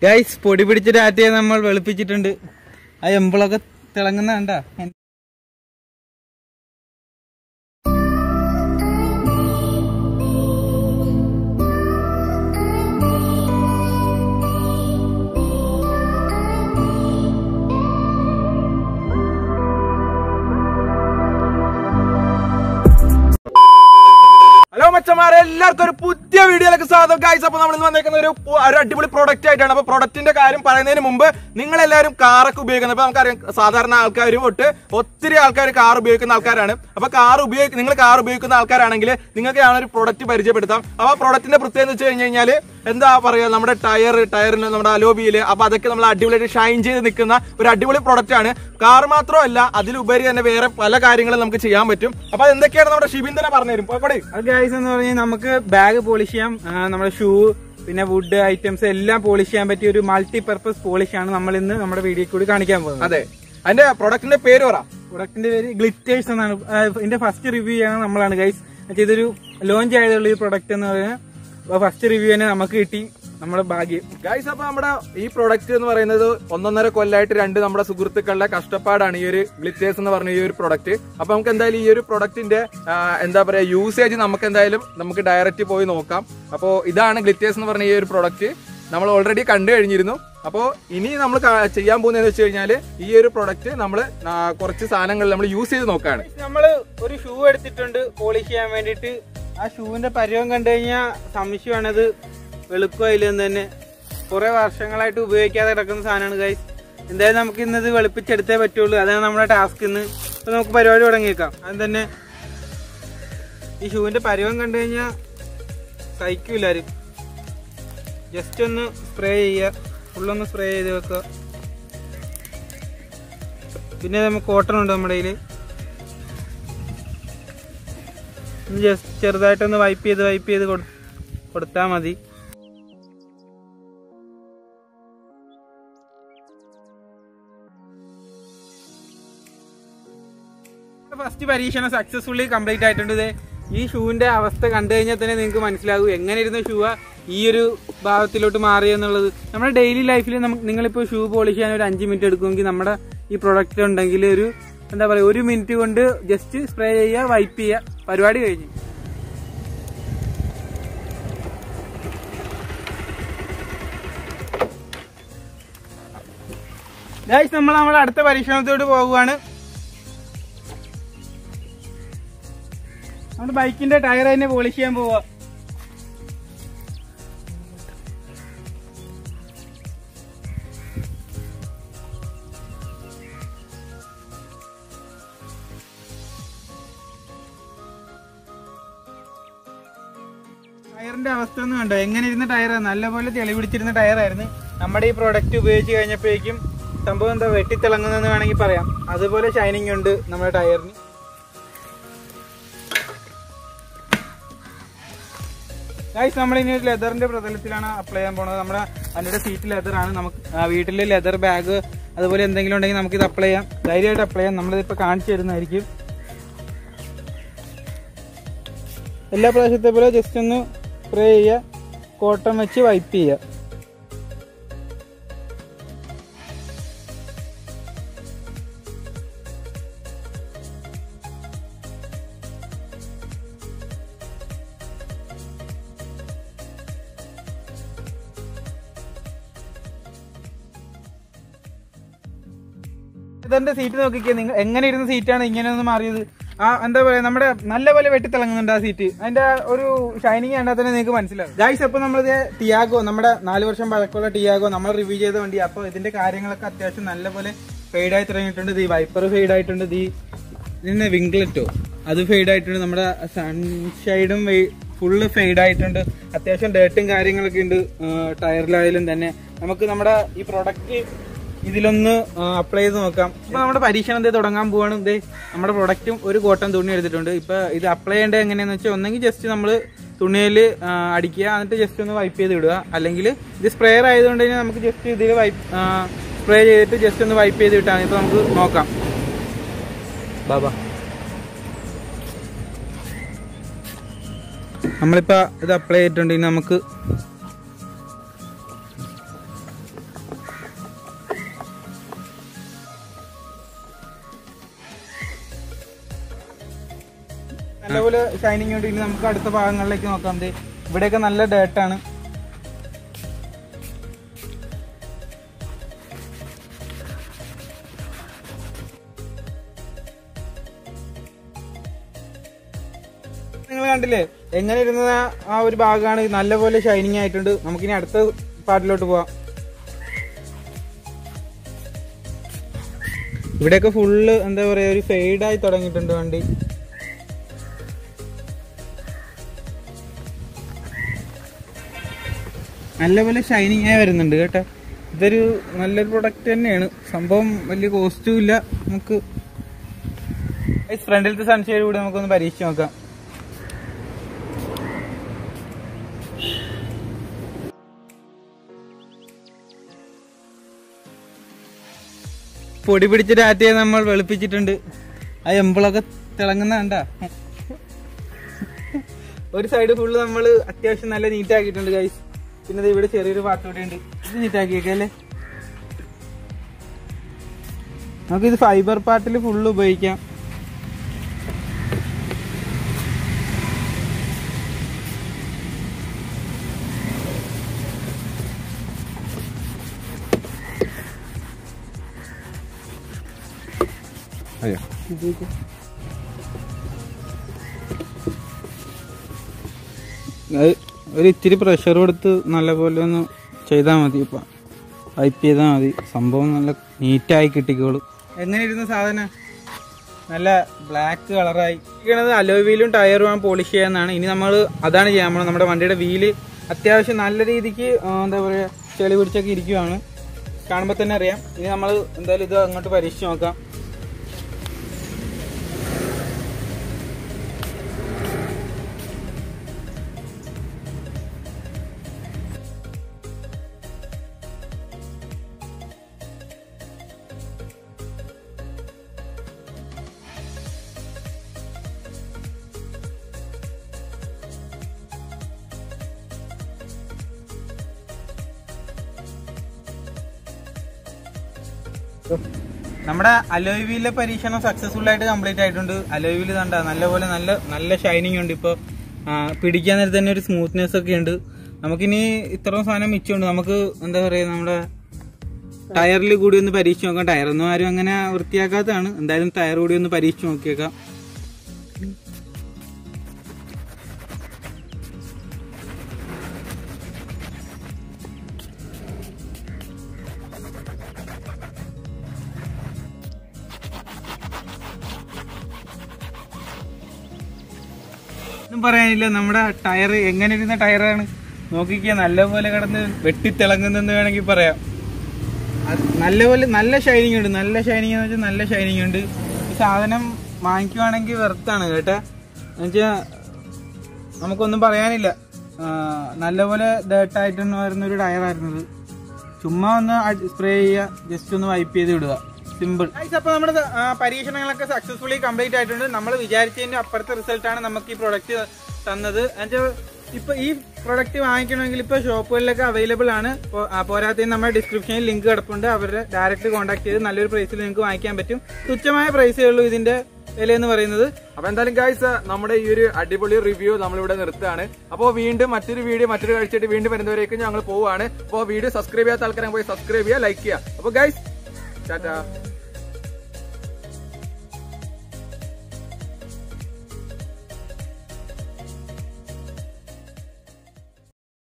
guys പൊടി പിടിച്ച ടാറ്റയെ നമ്മൾ വെളുപ്പിച്ചിട്ടുണ്ട് ആ എമ്പിളൊക്കെ തിളങ്ങുന്ന കണ്ടാ ഹലോ മച്ചന്മാരെ എല്ലാവർക്കും ഒരു പുതിയ വീഡിയോയിലേക്ക് സ്വാഗതം ഗൈസ് അപ്പൊ നമ്മൾ ഇന്ന് വന്നേക്കുന്ന ഒരു പു- ഒരു അടിപൊളി പ്രൊഡക്റ്റ് ആയിട്ടാണ് അപ്പൊ പ്രൊഡക്റ്റിന്റെ കാര്യം പറയുന്നതിന് മുമ്പ് നിങ്ങൾ എല്ലാവരും കാറൊക്കെ ഉപയോഗിക്കുന്നത് അപ്പൊ നമുക്കറിയാം സാധാരണ ആൾക്കാരും തൊട്ട് ഒത്തിരി ആൾക്കാർ കാർ ഉപയോഗിക്കുന്ന ആൾക്കാരാണ് അപ്പൊ കാർ ഉപയോഗിക്കുന്ന നിങ്ങൾ കാർ ഉപയോഗിക്കുന്ന ആൾക്കാരാണെങ്കിൽ നിങ്ങൾക്ക് ഞാൻ ഒരു പ്രൊഡക്റ്റ് പരിചയപ്പെടുത്താം അപ്പൊ ആ പ്രൊഡക്റ്റിന്റെ പ്രത്യേകത എന്ന് വെച്ച് കഴിഞ്ഞ് കഴിഞ്ഞാൽ എന്താ പറയാ നമ്മുടെ ടയർ ടയറിന് നമ്മുടെ അലോബിയില് അപ്പൊ അതൊക്കെ നമ്മൾ അടിപൊളിയായിട്ട് ഷൈൻ ചെയ്ത് നിൽക്കുന്ന ഒരു അടിപൊളി പ്രൊഡക്റ്റ് ആണ് കാർ മാത്രമല്ല അതിലുപരി തന്നെ വേറെ പല കാര്യങ്ങളും നമുക്ക് ചെയ്യാൻ പറ്റും അപ്പൊ അത് എന്തൊക്കെയാണ് നമ്മുടെ ഷിബിൻ തന്നെ പറഞ്ഞുതരും പോയിക്കോട്ടെ അത് ഗൈസ് എന്ന് പറഞ്ഞാൽ നമുക്ക് ബാഗ് പോളിഷ് ചെയ്യാം ആ, നമ്മുടെ ഷൂ പിന്നെ വുഡ് ഐറ്റംസ് എല്ലാം പോളിഷ് ചെയ്യാൻ പറ്റിയ ഒരു മൾട്ടി പർപ്പസ് പോളിഷ് ആണ് നമ്മൾ ഇന്ന് നമ്മുടെ വീഡിയോ കൂടി കാണിക്കാൻ പോകുന്നത് അതെ അതിന്റെ പ്രൊഡക്റ്റിന്റെ പേര് പറ പ്രൊഡക്റ്റിന്റെ പേര് ഗ്ലിറ്റേഴ്സ് എന്നാണ് ആ, ഇതിന്റെ ഫസ്റ്റ് റിവ്യൂ ചെയ്യണം നമ്മളാണ് ഗൈസ് ഇതൊരു ലോഞ്ച് ആയതുള്ള ഈ പ്രൊഡക്റ്റ് എന്ന് പറയുന്നത് ഫസ്റ്റ് റിവ്യൂ തന്നെ നമുക്ക് കിട്ടി നമ്മുടെ ഭാഗ്യം ഗൈസ് അപ്പൊ നമ്മുടെ ഈ പ്രൊഡക്റ്റ് എന്ന് പറയുന്നത് ഒന്നൊന്നര കൊല്ലമായിട്ട് രണ്ട് നമ്മുടെ സുഹൃത്തുക്കളുടെ കഷ്ടപ്പാടാണ് ഈ ഒരു ഗ്ലിറ്റേഴ്സ് എന്ന് പറഞ്ഞ ഈ ഒരു പ്രൊഡക്റ്റ് അപ്പൊ നമുക്ക് എന്തായാലും ഈ ഒരു പ്രൊഡക്റ്റിന്റെ എന്താ പറയാ യൂസേജ് നമുക്ക് എന്തായാലും നമുക്ക് ഡയറക്റ്റ് പോയി നോക്കാം അപ്പോ ഇതാണ് ഗ്ലിറ്റേഴ്സ് എന്ന് പറഞ്ഞ ഈ ഒരു പ്രൊഡക്റ്റ് നമ്മൾ ഓൾറെഡി കണ്ടു കഴിഞ്ഞിരുന്നു അപ്പോൾ ഇനി നമ്മൾ ചെയ്യാൻ പോകുന്നതെന്ന് വെച്ച് കഴിഞ്ഞാൽ ഈ ഒരു പ്രൊഡക്റ്റ് നമ്മൾ കുറച്ച് സാധനങ്ങൾ നമ്മൾ യൂസ് ചെയ്ത് നോക്കാണ് നമ്മള് ഒരു ഷൂ എടുത്തിട്ടുണ്ട് പോളിഷ് ചെയ്യാൻ വേണ്ടിട്ട് ആ ഷൂവിന്റെ പരുവം കണ്ടു കഴിഞ്ഞാൽ സംശയമാണത് വെളുക്കോ ഇല്ലെന്ന് തന്നെ കുറെ വർഷങ്ങളായിട്ട് ഉപയോഗിക്കാതെ കിടക്കുന്ന സാധനമാണ് ഗൈസ് എന്തായാലും നമുക്ക് ഇന്നത് വെളുപ്പിച്ചെടുത്തേ പറ്റുള്ളൂ അതാണ് നമ്മുടെ ടാസ്ക് ഇന്ന് അപ്പൊ നമുക്ക് പരിപാടി തുടങ്ങിയേക്കാം അത് തന്നെ ഈ ഷൂവിന്റെ പരുവം കണ്ടു കഴിഞ്ഞാൽ സഹിക്കൂലാരും ജസ്റ്റ് ഒന്ന് സ്പ്രേ ചെയ്യുക ഫുള്ളൊന്ന് സ്പ്രേ ചെയ്ത് വെക്കുക പിന്നെ നമുക്ക് കോട്ടൺ ഉണ്ട് നമ്മുടെ കയ്യിൽ ജസ്റ്റ് ചെറുതായിട്ടൊന്ന് വൈപ്പ് ചെയ്ത് വൈപ്പ് ചെയ്ത് കൊടുത്താൽ മതി ഫസ്റ്റ് പരീക്ഷണം സക്സസ്ഫുള്ളി കംപ്ലീറ്റ് ആയിട്ടുണ്ട് ഇത് ഈ ഷൂവിന്റെ അവസ്ഥ കണ്ടു കഴിഞ്ഞാൽ തന്നെ നിങ്ങൾക്ക് മനസ്സിലാകും എങ്ങനെ ഇരുന്ന ഷൂവാ ഈ ഒരു ഭാഗത്തിലോട്ട് മാറി എന്നുള്ളത് നമ്മുടെ ഡെയിലി ലൈഫിൽ നമുക്ക് നിങ്ങളിപ്പോൾ ഷൂ പോളിഷ് ചെയ്യാൻ ഒരു അഞ്ച് മിനിറ്റ് എടുക്കുമെങ്കിൽ നമ്മുടെ ഈ പ്രൊഡക്റ്റ് ഉണ്ടെങ്കിൽ ഒരു എന്താ പറയുക ഒരു മിനിറ്റ് കൊണ്ട് ജസ്റ്റ് സ്പ്രേ ചെയ്യുക വൈപ്പ് ചെയ്യുക പരിപാടി കഴിഞ്ഞു ഗൈസ് നമ്മൾ നമ്മുടെ അടുത്ത പരീക്ഷണത്തോട് പോകുവാണ് നമ്മുടെ ബൈക്കിന്റെ ടയർ തന്നെ പോളിഷ് ചെയ്യാൻ പോവാ ടയറിന്റെ അവസ്ഥ ഒന്നും കണ്ടോ എങ്ങനെ ഇരുന്ന ടയറാണ് നല്ലപോലെ തെളി പിടിച്ചിരുന്ന ടയറായിരുന്നു നമ്മുടെ ഈ പ്രോഡക്റ്റ് ഉപയോഗിച്ച് കഴിഞ്ഞപ്പോഴേക്കും സംഭവം എന്താ വെട്ടിത്തിളങ്ങുന്നെന്ന് വേണമെങ്കിൽ പറയാം അതുപോലെ ഷൈനിങ് ഉണ്ട് നമ്മുടെ ടയറിന് ഗൈസ് നമ്മൾ ഇനി ഒരു ലെതറിന്റെ പ്രതലത്തിലാണ് അപ്ലൈ ചെയ്യാൻ പോണത് നമ്മുടെ അതിന്റെ സീറ്റ് ലെതർ ആണ് നമുക്ക് ആ, വീട്ടില് ലെതർ ബാഗ് അതുപോലെ എന്തെങ്കിലും ഉണ്ടെങ്കിൽ നമുക്ക് ഇത് അപ്ലൈ ചെയ്യാം ധൈര്യമായിട്ട് അപ്ലൈ ചെയ്യാം നമ്മളിതിപ്പോ കാണിച്ചു തരുന്നതായിരിക്കും എല്ലാ പ്രാവശ്യത്തെ പോലെ ജസ്റ്റ് ഒന്ന് സ്പ്രേ ചെയ്യുക കോട്ടൺ വെച്ച് വൈപ്പ് ചെയ്യുക ഇതെന്റെ സീറ്റ് നോക്കിക്കേ നിങ്ങൾ എങ്ങനെ ഇരുന്ന സീറ്റാണ് ഇങ്ങനെ ഒന്ന് മാറിയത് ആ എന്താ പറയാ നമ്മുടെ നല്ലപോലെ വെട്ടിത്തിളങ്ങുന്നുണ്ട് ആ സീറ്റ് അതിന്റെ ആ ഒരു ഷൈനിങ് കണ്ടാൽ തന്നെ നിങ്ങൾക്ക് മനസ്സിലാവും ഗൈസ് അപ്പൊ നമ്മളിത് ടിയാഗോ നമ്മുടെ നാല് വർഷം പഴക്കമുള്ള ടിയാഗോ നമ്മൾ റിവ്യൂ ചെയ്ത വണ്ടി അപ്പൊ ഇതിന്റെ കാര്യങ്ങളൊക്കെ അത്യാവശ്യം നല്ലപോലെ ഫെയ്ഡ് ആയി തുടങ്ങിയിട്ടുണ്ട് ഈ വൈപ്പർ ഫെയ്ഡ് ആയിട്ടുണ്ട് ഈ ഇതിന്റെ വിംഗ്ലറ്റോ അത് ഫെയ്ഡ് ആയിട്ടുണ്ട് നമ്മുടെ സൺഷൈഡും ഫുള്ള് ഫെയ്ഡ് ആയിട്ടുണ്ട് അത്യാവശ്യം ഡേട്ടും കാര്യങ്ങളൊക്കെ ഉണ്ട് ടയറിലായാലും തന്നെ നമുക്ക് നമ്മുടെ ഈ പ്രൊഡക്റ്റ് ഇതിലൊന്ന് അപ്ലൈ ചെയ്ത് നോക്കാം ഇപ്പൊ നമ്മുടെ പരീക്ഷണം എന്തേ തുടങ്ങാൻ പോവാണ് ഇതേ നമ്മുടെ പ്രൊഡക്റ്റും ഒരു കോട്ടൺ തുണി എടുത്തിട്ടുണ്ട് ഇപ്പൊ ഇത് അപ്ലൈ ചെയ്യേണ്ടത് എങ്ങനെയാന്ന് വെച്ചാൽ ഒന്നെങ്കിൽ ജസ്റ്റ് നമ്മൾ തുണിയിൽ അടിക്കുക എന്നിട്ട് ജസ്റ്റ് ഒന്ന് വൈപ്പ് ചെയ്ത് വിടുക അല്ലെങ്കിൽ ഇത് സ്പ്രെയർ ആയതുകൊണ്ട് തന്നെ നമുക്ക് ജസ്റ്റ് ഇതിൽ വൈപ്പ് സ്പ്രേ ചെയ്തിട്ട് ജസ്റ്റ് ഒന്ന് വൈപ്പ് ചെയ്ത് വിട്ടാൽ ഇപ്പൊ നമുക്ക് നോക്കാം ബാബാ നമ്മളിപ്പോ ഇത് അപ്ലൈ ചെയ്തിട്ടുണ്ടെങ്കിൽ നമുക്ക് നല്ലപോലെ ഷൈനിങ് ഉണ്ട് ഇനി നമുക്ക് അടുത്ത ഭാഗങ്ങളിലേക്ക് നോക്കാം ദേ ഇവിടെയൊക്കെ നല്ല ഡേട്ടാണ് നിങ്ങൾ കണ്ടില്ലേ എങ്ങനെ ഇരുന്ന ആ ഒരു ഭാഗമാണ് നല്ലപോലെ ഷൈനിങ് ആയിട്ടുണ്ട് നമുക്കിനി അടുത്ത പാട്ടിലോട്ട് പോവാം ഇവിടെയൊക്കെ ഫുള്ള് എന്താ പറയാ ഒരു ഫെയ്ഡായി തുടങ്ങിയിട്ടുണ്ട് വണ്ടി നല്ലപോലെ ഷൈനിങ് ആയി വരുന്നുണ്ട് കേട്ടോ ഇതൊരു നല്ലൊരു പ്രൊഡക്റ്റ് തന്നെയാണ് സംഭവം വലിയ കോസ്റ്റും ഇല്ല നമുക്ക് ഫ്രണ്ടിലത്തെ സൺഷെയ്ഡ് കൂടി നമുക്കൊന്ന് പരീക്ഷിച്ച് നോക്കാം പൊടി പിടിച്ച ടാറ്റയെ നമ്മൾ വെളുപ്പിച്ചിട്ടുണ്ട് ആ എമ്പിളൊക്കെ തിളങ്ങുന്ന കണ്ട ഒരു സൈഡ് ഫുള്ള് നമ്മൾ അത്യാവശ്യം നല്ല നീറ്റ് ആക്കിയിട്ടുണ്ട് ഗൈസ് പിന്നെ ദേ ഇവിടെ ചെറിയൊരു പാർട്ട് കൂടെ ഉണ്ട് ഇത് നീറ്റ് ആക്കിയേക്കല്ലേ നമുക്കിത് ഫൈബർ പാർട്ടിൽ ഫുള്ള് ഉപയോഗിക്കാം അയ്യോ അത് ഒരു ഇത്തിരി പ്രഷർ കൊടുത്ത് നല്ലപോലെ ഒന്ന് ചെയ്താൽ മതി ഇപ്പം വൈപ്പ് ചെയ്താൽ മതി സംഭവം നല്ല നീറ്റായി കിട്ടിക്കോളും എങ്ങനെ ഇരുന്ന സാധനം നല്ല ബ്ലാക്ക് കളറായി ഇരിക്കണത് അലോയ് വീലും ടയറും പോളിഷ് ചെയ്യാന്നാണ് ഇനി നമ്മൾ അതാണ് ചെയ്യാൻ പോണത് നമ്മുടെ വണ്ടിയുടെ വീല് അത്യാവശ്യം നല്ല രീതിക്ക് ആ, എന്താ പറയുക ചെളി പിടിച്ചൊക്കെ ഇരിക്കുവാണ് കാണുമ്പോൾ തന്നെ അറിയാം ഇനി നമ്മൾ എന്തായാലും ഇത് അങ്ങോട്ട് പരീക്ഷിച്ച് നോക്കാം നമ്മുടെ അലോയ് വീലിലെ പരീക്ഷണം സക്സസ്ഫുൾ ആയിട്ട് കംപ്ലീറ്റ് ആയിട്ടുണ്ട് അലോയ് വീല് കണ്ട നല്ലപോലെ നല്ല നല്ല ഷൈനിങ് ഉണ്ട് ഇപ്പോൾ പിടിക്കാൻ നേരത്തെ തന്നെ ഒരു സ്മൂത്ത്നെസ് ഒക്കെ ഉണ്ട് നമുക്കിനി ഇത്രയും സാധനം മിച്ചമുണ്ട് നമുക്ക് എന്താ പറയുക നമ്മുടെ ടയറിൽ കൂടി ഒന്ന് പരീക്ഷിച്ച് നോക്കാം ടയറൊന്നും ആരും അങ്ങനെ വൃത്തിയാക്കാത്തതാണ് എന്തായാലും ടയർ കൂടി ഒന്ന് പരീക്ഷിച്ച് നോക്കിയേക്കാം ഒന്നും പറയാനില്ല നമ്മുടെ ടയർ എങ്ങനെ ഇരുന്ന ടയറാണ് നോക്കിക്കുക നല്ലപോലെ കിടന്ന് വെട്ടിത്തിളങ്ങുന്നെന്ന് വേണമെങ്കിൽ പറയാം അത് നല്ലപോലെ നല്ല ഷൈനിങ് ഉണ്ട് നല്ല ഷൈനിങ് എന്ന് വെച്ചാൽ നല്ല ഷൈനിങ് ഉണ്ട് ഈ സാധനം വാങ്ങിക്കുവാണെങ്കിൽ വെറുത്താണ് കേട്ടാ എന്നുവെച്ചാൽ നമുക്കൊന്നും പറയാനില്ല ആ, നല്ലപോലെ ഡേർട്ടായിട്ടാണ് വരുന്ന ഒരു ടയറായിരുന്നത് ചുമ്മാ ഒന്ന് സ്പ്രേ ചെയ്യുക ജസ്റ്റ് ഒന്ന് വൈപ്പ് ചെയ്ത് വിടുക സിമ്പിൾ അപ്പൊ നമ്മുടെ ആ, പരീക്ഷണങ്ങളൊക്കെ സക്സസ്ഫുള്ളി കംപ്ലീറ്റ് ആയിട്ടുണ്ട് നമ്മൾ വിചാരിച്ചതിന്റെ അപ്പുറത്തെ റിസൾട്ടാണ് നമുക്ക് ഈ പ്രൊഡക്റ്റ് തന്നത് എന്നുവെച്ചാൽ ഇപ്പൊ ഈ പ്രൊഡക്റ്റ് വാങ്ങിക്കണമെങ്കിൽ ഇപ്പൊ ഷോപ്പുകളിലൊക്കെ അവൈലബിൾ ആണ് പോ- ആ, പോരാത്തതിന് നമ്മുടെ ഡിസ്ക്രിപ്ഷനിൽ ലിങ്ക് കിടപ്പുണ്ട് അവരുടെ ഡയറക്റ്റ് കോൺടാക്ട് ചെയ്ത് നല്ലൊരു പ്രൈസിൽ നിങ്ങൾക്ക് വാങ്ങിക്കാൻ പറ്റും തുച്ഛമായ പ്രൈസേ ഉള്ളൂ ഇതിന്റെ വില എന്ന് പറയുന്നത് അപ്പൊ എന്തായാലും ഗൈസ് നമ്മുടെ ഈ ഒരു അടിപൊളി റിവ്യൂ നമ്മളിവിടെ നിർത്തുകയാണ് അപ്പോൾ വീണ്ടും മറ്റൊരു വീഡിയോ മറ്റൊരു കാഴ്ചയായിട്ട് വീണ്ടും വരുന്നവരേക്കും ഞങ്ങൾ പോവുകയാണ് അപ്പോൾ വീഡിയോ സബ്സ്ക്രൈബ് ചെയ്യാത്ത ആൾക്കാരെ പോയി സബ്സ്ക്രൈബ് ചെയ്യുക ലൈക്ക് ചെയ്യുക അപ്പോൾ ഗൈസ് ടാറ്റാ